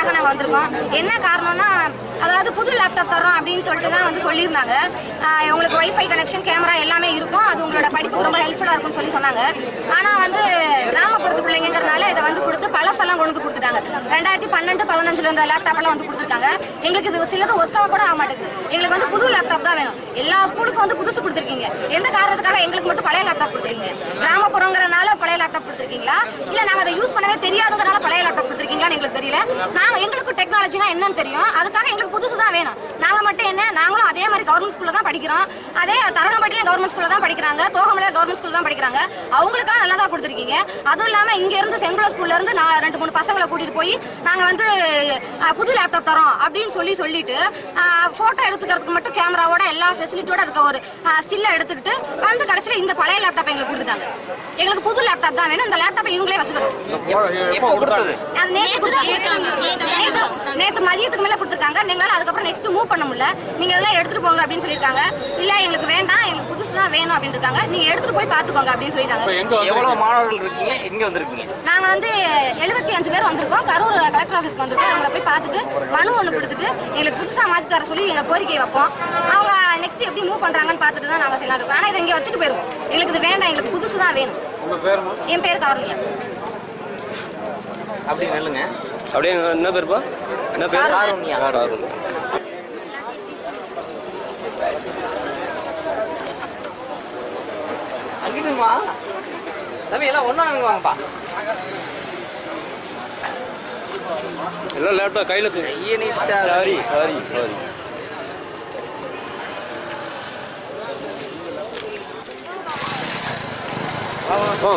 தான் நாங்கள் வந்திருக்கோம் என்ன காரணம்னா அதாவது புது லேப்டாப் தரோம் அப்படின்னு சொல்லிட்டு தான் வந்து சொல்லியிருந்தாங்க ஆஹ் உங்களுக்கு வைஃபை கனெக்ஷன் கேமரா எல்லாமே இருக்கும் அது உங்களோட படிப்புக்கு ரொம்ப ஹெல்ப்ஃபுல்லாக இருக்கும்னு சொல்லி சொன்னாங்க ஆனால் வந்து கிராமப்புறத்து பிள்ளைங்கிறனால இதை வந்து கொடுத்து பழசெல்லாம் கொண்டு வந்து கொடுத்துட்டாங்க ரெண்டாயிரத்தி பன்னெண்டு பதினஞ்சுல இருந்த லேப்டாப் எல்லாம் வந்து கொடுத்துருக்காங்க எங்களுக்கு இது சிலது ஒர்க் ஆக கூட ஆக மாட்டேங்குது எங்களுக்கு வந்து புது லேப்டாப் தான் வேணும் எல்லா ஸ்கூலுக்கும் வந்து புதுசு கொடுத்துருக்கீங்க எந்த காரணத்துக்காக எங்களுக்கு மட்டும் பழைய லேப்டாப் கொடுத்துருக்கீங்க கிராமப்புறங்கிறனால பழைய லேப்டாப் கொடுத்துருக்கீங்களா இல்ல நாங்க அதை யூஸ் பண்ணவே தெரியாதுங்கிறனால பழைய லேப்டாப் கொடுத்துருக்கீங்களான்னு எங்களுக்கு தெரியல நாங்க எங்களுக்கு டெக்னாலஜினா என்னன்னு தெரியும் அதுக்காக எங்களுக்கு புதுசு தான் வேணும் நாங்க மட்டும் என்ன நாங்களும் அதே மாதிரி கவர்மெண்ட் ஸ்கூல்ல தான் படிக்கிறோம் அதே தருணப்பட்டியில கவர்மெண்ட் ஸ்கூல்ல தான் படிக்கிறாங்க தோகமலையில கவர்மெண்ட் ஸ்கூல்ல தான் படிக்கிறாங்க அவங்களுக்கெல்லாம் நல்லா தான் கொடுத்துருக்கீங்க அதுவும் இல்லாம இங்க இருந்து செங்குள ஸ்கூல்ல இருந்து நான் ரெண்டு மூணு பசங்களை கூட்டிட்டு போய் நாங்க வந்து அஹ், புது லேப்டாப் தரோம் அப்படின்னு சொல்லி சொல்லிட்டு போட்டோ எடுத்துக்கிறதுக்கு மட்டும் கேமராவோட எல்லா ஃபெசிலிட்டியோட இருக்க ஒரு ஸ்டில்ல எடுத்துக்கிட்டு வந்து கடைசியில இந்த பழைய லேப்டாப் எங்களுக்கு கொடுத்துட்டாங்க எங்களுக்கு புது லேப்டாப் தான் வேணும் இந்த லேப்டாப்பை இவங்களே வச்சுக்கணும் எப்போ கொடுத்தது அது நேத்து கொடுத்தாங்க. நேத்து- நேத்து மதியத்துக்கு மேல கொடுத்துருக்காங்க நீங்களால அதுக்கப்புறம் நெக்ஸ்ட் மூவ் பண்ண முடியல நீங்க இதெல்லாம் எடுத்துட்டு போங்க அப்படின்னு சொல்லியிருக்காங்க இல்ல எங்களுக்கு வேண்டாம் எங்களுக்கு புதுசு தான் வேணும் அப்படின்னு இருக்காங்க நீங்க எடுத்துட்டு போய் பாத்துக்கோங்க அப்படின்னு சொல்லிட்டாங்க எவ்வளவு மாணவர்கள் இருக்கீங்க எங்க வந்திருக்கீங்க நாங்க வந்து எழுபத்தி அஞ்சு பேர் வந்திருக்கோம் கரூர் கலெக்டர் ஆஃபீஸ்க்கு வந்திருக்கோம் அவங்கள போய் பார்த்துட்டு மனு ஒன்று கொடுத்துட்டு எங்களுக்கு புதுசா மாத்தி தர சொல்லி எங்க கோரிக்கை வைப்போம் அவங்க நெக்ஸ்ட் எப்படி மூவ் பண்றாங்கன்னு பார்த்துட்டு தான் நாங்க செய்யலாம் இருக்கோம் ஆனா இதை இங்க வச்சுட்டு போயிருவோம் எங்களுக்கு இது வேண்டாம் எங்களுக்கு புதுசு தான் வேணும் என் பேர் காரணியா அப்படி நில்லுங்க அப்படியே என்ன பேருப்பா என்ன பேர் காருண்யா. காருண்யா. அங்கிட்டுமா தம்பி எல்லாம் ஒண்ணா அங்க வாங்கப்பா எல்லாம் லேப்டாப் கையில் தூக்கு. கையை நீட்டா சாரி சாரி சாரி ஓ